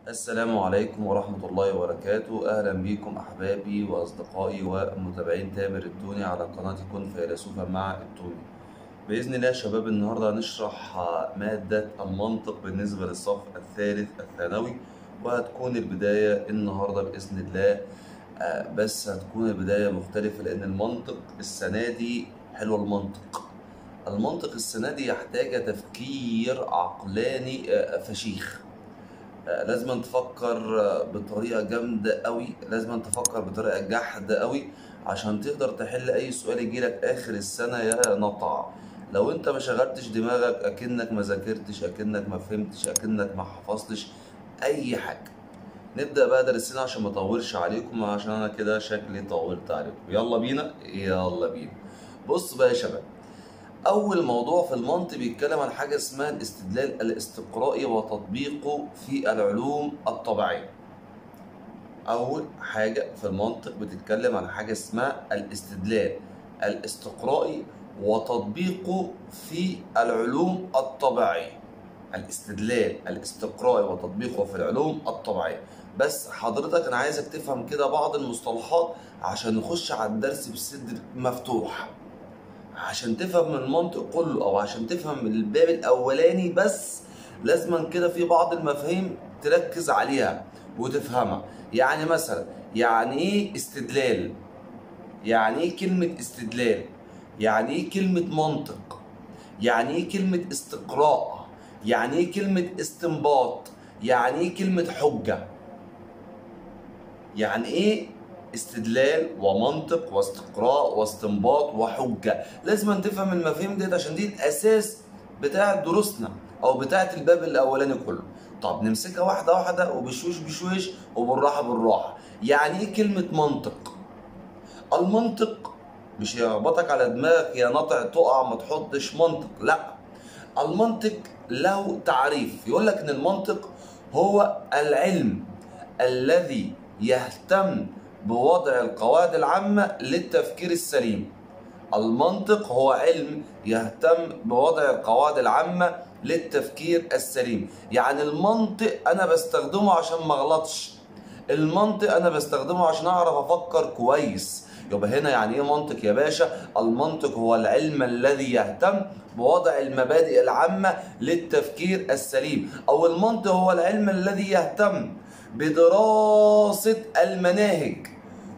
السلام عليكم ورحمة الله وبركاته أهلا بكم أحبابي وأصدقائي ومتابعين تامر التوني على قناة كن فيلسوفا مع التوني بإذن الله يا شباب النهاردة هنشرح مادة المنطق بالنسبة للصف الثالث الثانوي وهتكون البداية النهاردة بإذن الله آه، بس هتكون البداية مختلفة لأن المنطق السنة دي حلو المنطق المنطق السنة دي يحتاج تفكير عقلاني آه، فشيخ آه، لازم تفكر آه، بطريقة جامدة قوي لازم تفكر بطريقة جحد قوي عشان تقدر تحل أي سؤال يجيلك آخر السنة يا نطع لو انت ما شغلتش دماغك اكنك ما ذاكرتش اكنك ما فهمتش اكنك ما حفظتش اي حاجة نبدأ بقى درسنا عشان ما اطولش عليكم عشان انا كده شكلي طولت عليكم يلا بينا يلا بينا بص بقى يا شباب أول موضوع في المنطق بيتكلم عن حاجة اسمها الاستدلال الاستقرائي وتطبيقه في العلوم الطبيعية. أول حاجة في المنطق بتتكلم عن حاجة اسمها الاستدلال الاستقرائي وتطبيقه في العلوم الطبيعية. الاستدلال الاستقرائي وتطبيقه في العلوم الطبيعية. بس حضرتك أنا عايزك تفهم كده بعض المصطلحات عشان نخش على الدرس بصدر مفتوح. عشان تفهم المنطق كله او عشان تفهم الباب الاولاني بس لازما كده في بعض المفاهيم تركز عليها وتفهمها يعني مثلا يعني ايه استدلال يعني ايه كلمة استدلال يعني ايه كلمة منطق يعني ايه كلمة استقراء يعني ايه كلمة استنباط يعني ايه كلمة حجة يعني ايه استدلال ومنطق واستقراء واستنباط وحجه لازم تفهم المفاهيم ديت عشان دي الاساس بتاع دروسنا او بتاعه الباب الاولاني كله طب نمسكها واحده واحده وبشويش بشويش وبالراحه بالراحه يعني ايه كلمه منطق المنطق مش يخبطك على دماغك يا نطع تقع ما تحطش منطق لا المنطق له تعريف يقول لك ان المنطق هو العلم الذي يهتم بوضع القواعد العامة للتفكير السليم المنطق هو علم يهتم بوضع القواعد العامة للتفكير السليم يعني المنطق أنا بستخدمه عشان ما اغلطش المنطق أنا بستخدمه عشان أعرف أفكر كويس يبقى هنا يعني ايه منطق يا باشا المنطق هو العلم الذي يهتم بوضع المبادئ العامة للتفكير السليم أو المنطق هو العلم الذي يهتم بدراسة المناهج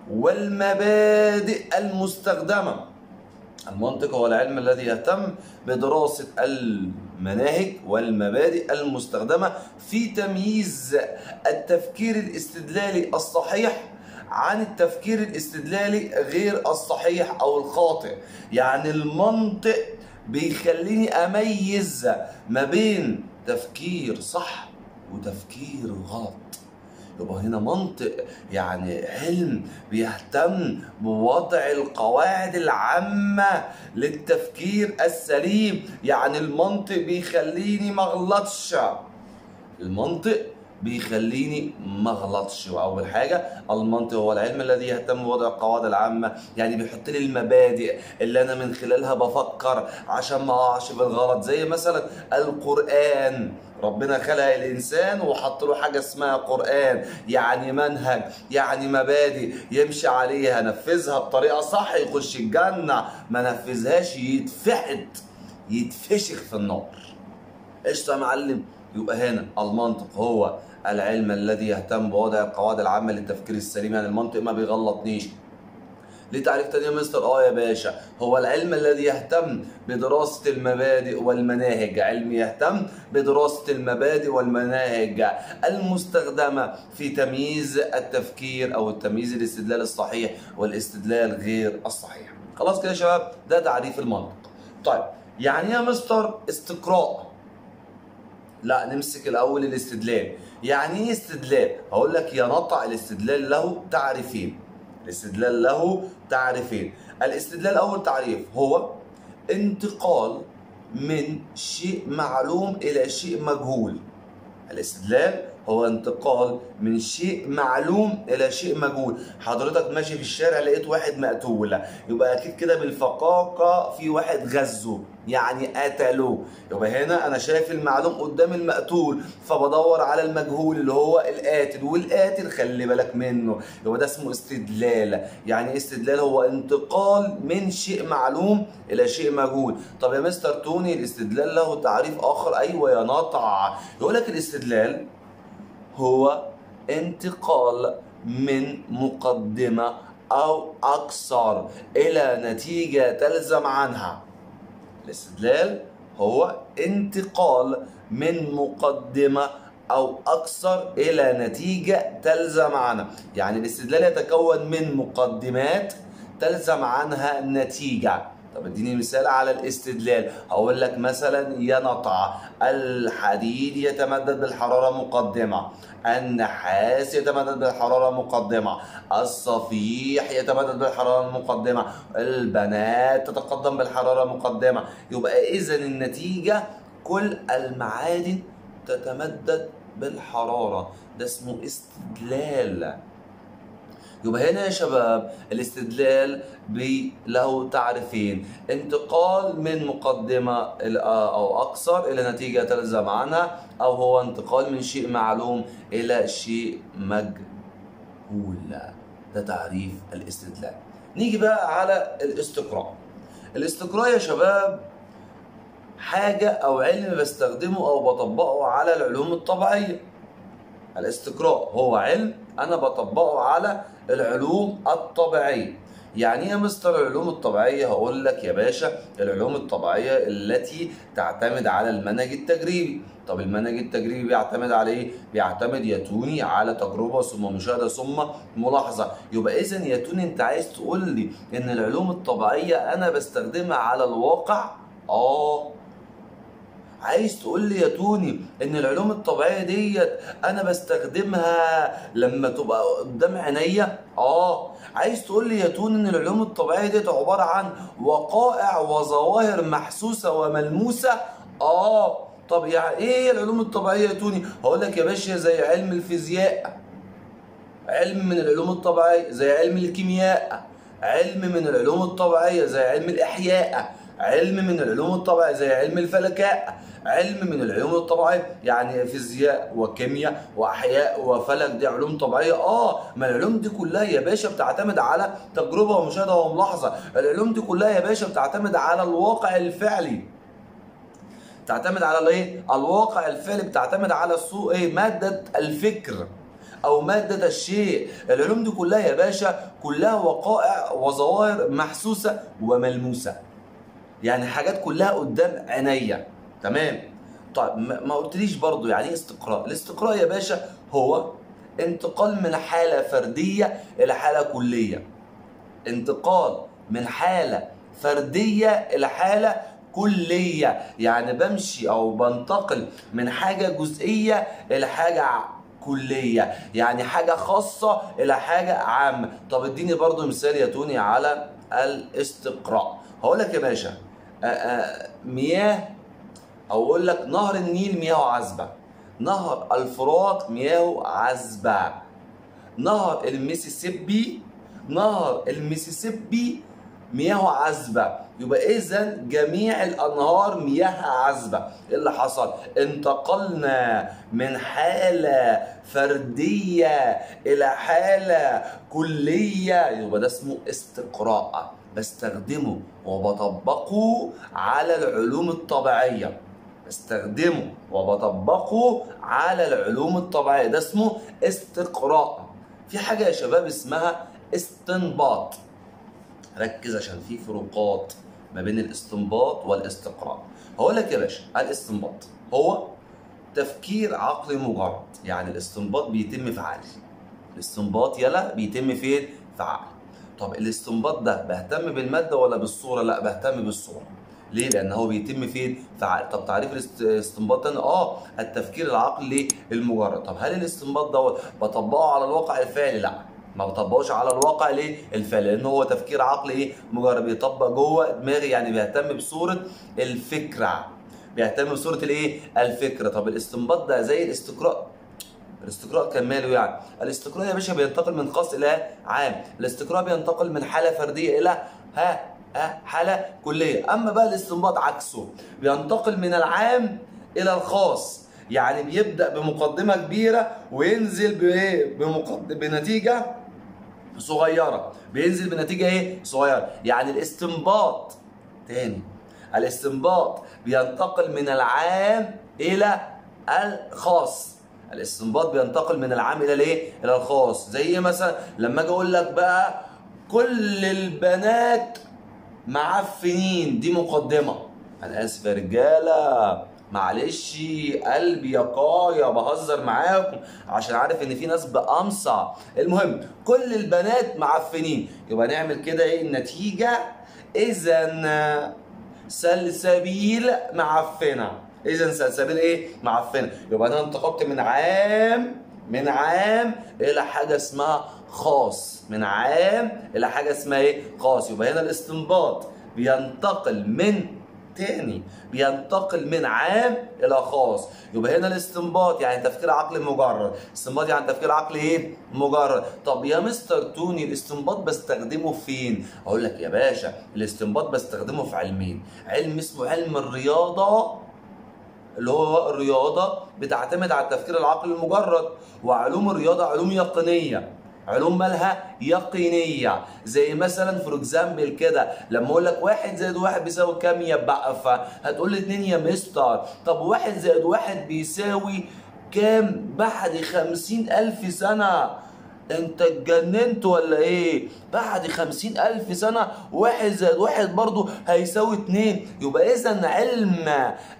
والمبادئ المستخدمة المنطق هو العلم الذي يهتم بدراسة المناهج والمبادئ المستخدمة في تمييز التفكير الاستدلالي الصحيح عن التفكير الاستدلالي غير الصحيح أو الخاطئ يعني المنطق بيخليني أميز ما بين تفكير صح وتفكير غلط يبقى هنا منطق يعني علم بيهتم بوضع القواعد العامة للتفكير السليم يعني المنطق بيخليني ما اغلطش المنطق بيخليني ما اغلطش واول حاجه المنطق هو العلم الذي يهتم بوضع القواعد العامه يعني بيحط لي المبادئ اللي انا من خلالها بفكر عشان ما اقعش في الغلط زي مثلا القران ربنا خلق الانسان وحط له حاجه اسمها قران يعني منهج يعني مبادئ يمشي عليها نفذها بطريقه صح يخش الجنه ما نفذهاش يتفحت يتفشخ في النار قشطه يا معلم يبقى هنا المنطق هو العلم الذي يهتم بوضع القواعد العامه للتفكير السليم يعني المنطق ما بيغلطنيش ليه تعريف تاني يا مستر اه يا باشا هو العلم الذي يهتم بدراسة المبادئ والمناهج علم يهتم بدراسة المبادئ والمناهج المستخدمة في تمييز التفكير او التمييز الاستدلال الصحيح والاستدلال غير الصحيح خلاص كده يا شباب ده تعريف المنطق طيب يعني ايه يا مستر استقراء لا نمسك الاول الاستدلال يعني ايه استدلال هقول لك يا نطع الاستدلال له تعريفين الاستدلال له تعريفين الاستدلال اول تعريف هو انتقال من شيء معلوم الى شيء مجهول الاستدلال هو انتقال من شيء معلوم الى شيء مجهول حضرتك ماشي في الشارع لقيت واحد مقتول يبقى اكيد كده بالفقاقه في واحد غزه يعني قتلوا يبقى هنا انا شايف المعلوم قدام المقتول فبدور على المجهول اللي هو القاتل والقاتل خلي بالك منه يبقى ده اسمه استدلال يعني إيه استدلال هو انتقال من شيء معلوم الى شيء مجهول طب يا مستر توني الاستدلال له تعريف اخر ايوه يا نطع يقول لك الاستدلال هو انتقال من مقدمه او اكثر الى نتيجه تلزم عنها الاستدلال هو انتقال من مقدمة أو أكثر إلى نتيجة تلزم عنها يعني الاستدلال يتكون من مقدمات تلزم عنها نتيجة طب اديني مثال على الاستدلال هقول لك مثلا ينطع الحديد يتمدد بالحرارة مقدمة النحاس يتمدد بالحرارة مقدمة الصفيح يتمدد بالحرارة المقدمة البنات تتقدم بالحرارة مقدمة يبقى إذا النتيجة كل المعادن تتمدد بالحرارة ده اسمه استدلال يبقى هنا يا شباب الاستدلال له تعريفين انتقال من مقدمة أو أكثر إلى نتيجة تلزم عنها أو هو انتقال من شيء معلوم إلى شيء مجهول ده تعريف الاستدلال نيجي بقى على الاستقراء الاستقراء يا شباب حاجة أو علم بستخدمه أو بطبقه على العلوم الطبيعية الاستقراء هو علم أنا بطبقه على العلوم الطبيعية يعني ايه يا مستر العلوم الطبيعية هقول لك يا باشا العلوم الطبيعية التي تعتمد على المنهج التجريبي طب المنهج التجريبي بيعتمد على ايه؟ بيعتمد يا توني على تجربة ثم مشاهدة ثم ملاحظة يبقى اذا يا توني انت عايز تقول لي ان العلوم الطبيعية انا بستخدمها على الواقع؟ اه عايز تقول لي يا توني ان العلوم الطبيعيه ديت انا بستخدمها لما تبقى قدام عينيا اه عايز تقول لي يا توني ان العلوم الطبيعيه ديت عباره عن وقائع وظواهر محسوسه وملموسه اه طب يعني ايه العلوم الطبيعيه يا توني هقول لك يا باشا زي علم الفيزياء علم من العلوم الطبيعيه زي علم الكيمياء علم من العلوم الطبيعيه زي علم الاحياء علم من العلوم الطبيعيه زي علم الفلكاء علم من العلوم الطبيعيه يعني فيزياء وكيمياء واحياء وفلك دي علوم طبيعيه اه ما العلوم دي كلها يا باشا بتعتمد على تجربه ومشاهده وملاحظه العلوم دي كلها يا باشا بتعتمد على الواقع الفعلي تعتمد على الايه الواقع الفعلي بتعتمد على سوء ايه ماده الفكر او ماده الشيء العلوم دي كلها يا باشا كلها وقائع وظواهر محسوسه وملموسه يعني حاجات كلها قدام عينيا تمام طيب ما قلتليش برضو يعني ايه استقراء الاستقراء يا باشا هو انتقال من حالة فردية إلى حالة كلية انتقال من حالة فردية إلى حالة كلية يعني بمشي أو بنتقل من حاجة جزئية إلى حاجة كلية يعني حاجة خاصة إلى حاجة عامة طب اديني برضو مثال يا توني على الاستقراء هقول لك يا باشا آآ آآ مياه او اقول لك نهر النيل مياهه عذبه نهر الفرات مياهه عذبه نهر الميسيسيبي نهر الميسيسيبي مياهه عذبه يبقى اذا جميع الانهار مياهها عذبه ايه اللي حصل انتقلنا من حاله فرديه الى حاله كليه يبقى ده اسمه استقراء بستخدمه وبطبقه على العلوم الطبيعيه بستخدمه وبطبقه على العلوم الطبيعيه ده اسمه استقراء في حاجه يا شباب اسمها استنباط ركز عشان في فروقات ما بين الاستنباط والاستقراء هقول لك يا باشا الاستنباط هو تفكير عقلي مجرد يعني الاستنباط بيتم في عقلي الاستنباط يلا بيتم فين في عقلي طب الاستنباط ده بهتم بالماده ولا بالصوره لا بهتم بالصوره ليه؟ لأن هو بيتم فين؟ في عقل، طب تعريف الاستنباط ده اه التفكير العقلي المجرد، طب هل الاستنباط دوت بطبقه على الواقع الفعلي؟ لا، ما بطبقوش على الواقع ليه؟ الفعلي، لأن هو تفكير عقلي ايه؟ مجرد بيطبق جوه دماغي يعني بيهتم بصورة الفكرة. بيهتم بصورة الايه؟ الفكرة، طب الاستنباط ده زي الاستقراء الاستقراء كان ماله يعني؟ الاستقراء يا باشا بينتقل من خاص الى عام، الاستقراء بينتقل من حاله فرديه الى ها آه، حاله كليه اما بقى الاستنباط عكسه بينتقل من العام الى الخاص يعني بيبدا بمقدمه كبيره وينزل بايه بمقد... بنتيجه صغيره بينزل بنتيجه ايه صغيره يعني الاستنباط تاني الاستنباط بينتقل من العام الى الخاص الاستنباط بينتقل من العام الى الايه الى الخاص زي مثلا لما اجي اقول لك بقى كل البنات معفنين دي مقدمه انا اسف يا رجاله معلش قلبي يا قايا بهزر معاكم عشان عارف ان في ناس بأمصع المهم كل البنات معفنين يبقى نعمل كده ايه النتيجه اذا سلسبيل معفنه اذا سلسبيل ايه معفنه يبقى انا انتقلت من عام من عام الى حاجه اسمها خاص من عام الى حاجه اسمها ايه خاص يبقى هنا الاستنباط بينتقل من تاني بينتقل من عام الى خاص يبقى هنا الاستنباط يعني تفكير عقلي مجرد استنباط يعني تفكير عقلي ايه مجرد طب يا مستر توني الاستنباط بستخدمه فين اقول لك يا باشا الاستنباط بستخدمه في علمين علم اسمه علم الرياضه اللي هو الرياضه بتعتمد على التفكير العقلي المجرد وعلوم الرياضه علوم يقينيه علوم مالها يقينيه زي مثلا فور اكزامبل كده لما اقول لك واحد زائد واحد بيساوي كام يا بقى فهتقول لي اتنين يا مستر طب واحد زائد واحد بيساوي كام بعد خمسين ألف سنة انت اتجننت ولا ايه بعد خمسين ألف سنة واحد زائد واحد برضو هيساوي اتنين يبقى اذا علم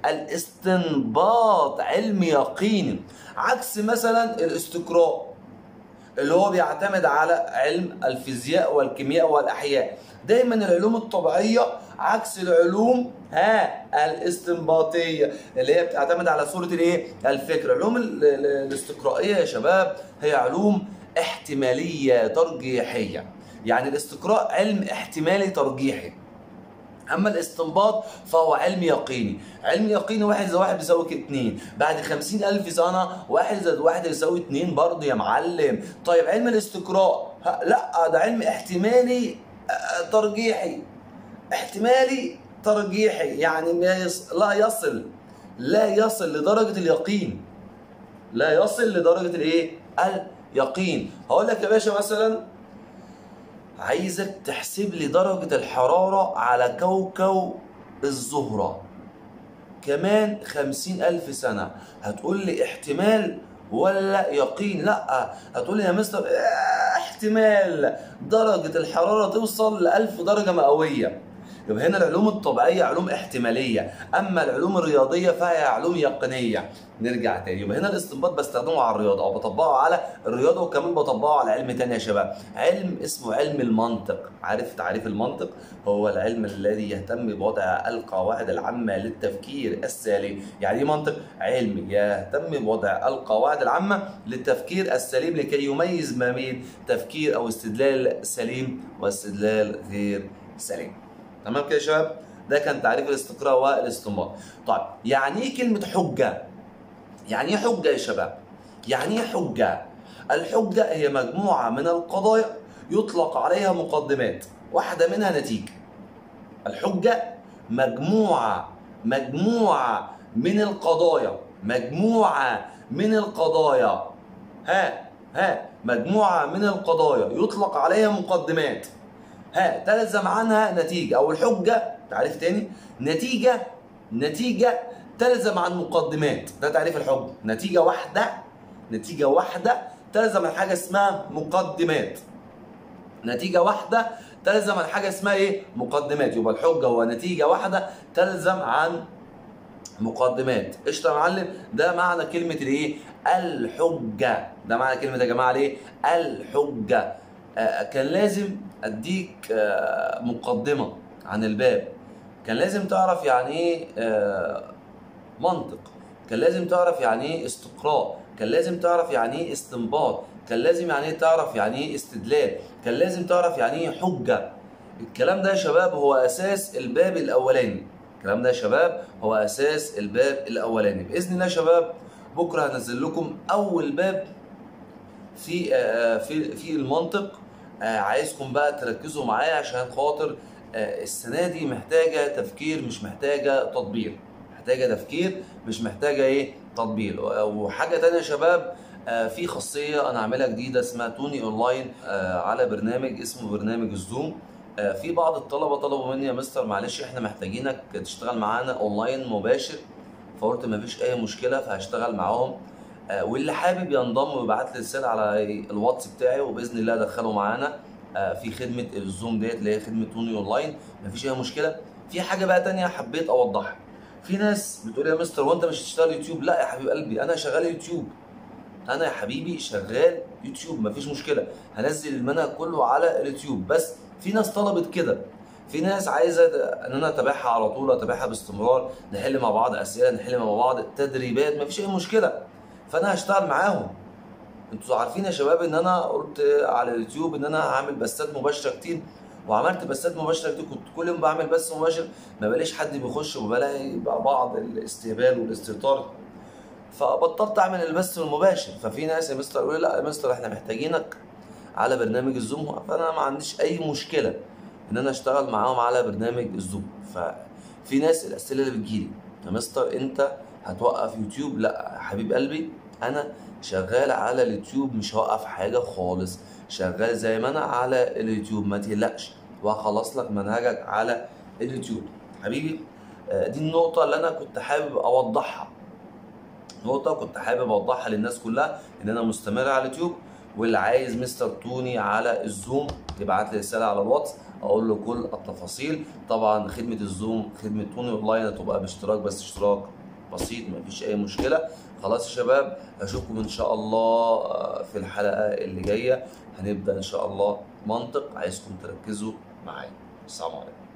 الاستنباط علم يقيني عكس مثلا الاستقراء اللي هو بيعتمد على علم الفيزياء والكيمياء والاحياء دايما العلوم الطبيعيه عكس العلوم ها الاستنباطيه اللي هي بتعتمد على صوره الايه الفكره العلوم ال- ال- الاستقرائيه يا شباب هي علوم احتماليه ترجيحيه يعني الاستقراء علم احتمالي ترجيحي اما الاستنباط فهو علم يقيني علم يقيني واحد زائد واحد بيساوي اتنين بعد خمسين الف سنه واحد زائد واحد يساوي اتنين برضه يا معلم طيب علم الاستقراء ها، لا ده علم احتمالي آه، ترجيحي احتمالي ترجيحي يعني ما يص... لا يصل لا يصل لدرجه اليقين لا يصل لدرجه الايه اليقين هقول لك يا باشا مثلا عايزك تحسب لي درجة الحرارة على كوكب الزهرة كمان خمسين ألف سنة هتقول لي احتمال ولا يقين لا هتقول لي يا مستر اه، احتمال درجة الحرارة توصل لألف درجة مئوية يبقى هنا العلوم الطبيعية علوم احتمالية أما العلوم الرياضية فهي علوم يقينية نرجع تاني يبقى هنا الاستنباط بستخدمه على الرياضة أو بطبقه على الرياضة وكمان بطبقه على علم تاني يا شباب علم اسمه علم المنطق عارف تعريف المنطق هو العلم الذي يهتم بوضع القواعد العامة للتفكير السليم يعني ايه منطق علم يهتم بوضع القواعد العامة للتفكير السليم لكي يميز ما بين تفكير أو استدلال سليم واستدلال غير سليم تمام كده يا شباب ده كان تعريف الاستقراء والاستنباط طيب يعني ايه كلمة حجة يعني ايه حجة يا شباب يعني ايه حجة الحجة هي مجموعة من القضايا يطلق عليها مقدمات واحدة منها نتيجة الحجة مجموعة مجموعة من القضايا مجموعة من القضايا ها ها مجموعة من القضايا يطلق عليها مقدمات ها تلزم عنها نتيجة أو الحجة تعريف تاني نتيجة نتيجة تلزم عن مقدمات ده تعريف الحجة نتيجة واحدة نتيجة واحدة تلزم عن حاجة اسمها مقدمات نتيجة واحدة تلزم عن حاجة اسمها ايه؟ مقدمات يبقى الحجة هو نتيجة واحدة تلزم عن مقدمات قشطة يا معلم ده معنى كلمة الايه؟ الحجة ده معنى كلمة يا جماعة الايه؟ الحجة آه كان لازم اديك آه مقدمة عن الباب كان لازم تعرف يعني ايه آه منطق كان لازم تعرف يعني ايه استقراء كان لازم تعرف يعني ايه استنباط كان لازم يعني ايه تعرف يعني ايه استدلال كان لازم تعرف يعني ايه حجة الكلام ده يا شباب هو اساس الباب الاولاني الكلام ده يا شباب هو اساس الباب الاولاني باذن الله يا شباب بكره هنزل لكم اول باب في آه، في في المنطق آه، عايزكم بقى تركزوا معايا عشان خاطر آه، السنه دي محتاجه تفكير مش محتاجه تطبيق محتاجه تفكير مش محتاجه ايه تطبيق وحاجه تانية يا شباب آه، في خاصيه انا عاملها جديده اسمها توني اونلاين آه، على برنامج اسمه برنامج الزوم آه، في بعض الطلبه طلبوا مني يا مستر معلش احنا محتاجينك تشتغل معانا اونلاين مباشر فقلت مفيش اي مشكله فهشتغل معاهم آه، واللي حابب ينضم ويبعت لي رساله على الواتس بتاعي وباذن الله ادخله معانا آه، في خدمه الزوم ديت اللي هي خدمه توني اونلاين مفيش اي مشكله في حاجه بقى تانية حبيت اوضحها في ناس بتقول يا مستر وانت مش هتشتغل يوتيوب لا يا حبيب قلبي انا شغال يوتيوب انا يا حبيبي شغال يوتيوب مفيش مشكله هنزل المنهج كله على اليوتيوب بس في ناس طلبت كده في ناس عايزه ان انا اتابعها على طول اتابعها باستمرار نحل مع بعض اسئله نحل مع بعض تدريبات مفيش اي مشكله فانا هشتغل معاهم انتوا عارفين يا شباب ان انا قلت على اليوتيوب ان انا هعمل بثات مباشره كتير وعملت بثات مباشره كتير كنت كل يوم بعمل بث مباشر ما بلاقيش حد بيخش وبلاقي بعض الاستهبال والاستهتار فبطلت اعمل البث المباشر ففي ناس يا مستر يقول لي لا يا مستر احنا محتاجينك على برنامج الزوم فانا ما عنديش اي مشكله ان انا اشتغل معاهم على برنامج الزوم ففي ناس الاسئله اللي بتجيلي يا مستر انت هتوقف يوتيوب لا يا حبيب قلبي انا شغال على اليوتيوب مش هوقف حاجه خالص شغال زي ما انا على اليوتيوب ما تقلقش وهخلص لك منهجك على اليوتيوب حبيبي آه، دي النقطة اللي أنا كنت حابب أوضحها نقطة كنت حابب أوضحها للناس كلها إن أنا مستمر على اليوتيوب واللي عايز مستر توني على الزوم يبعت لي رسالة على الواتس أقول له كل التفاصيل طبعا خدمة الزوم خدمة توني أونلاين هتبقى باشتراك بس اشتراك بسيط مفيش أي مشكلة خلاص يا شباب أشوفكم إن شاء الله آه، في الحلقة اللي جاية هنبدأ إن شاء الله منطق عايزكم تركزوا معايا السلام عليكم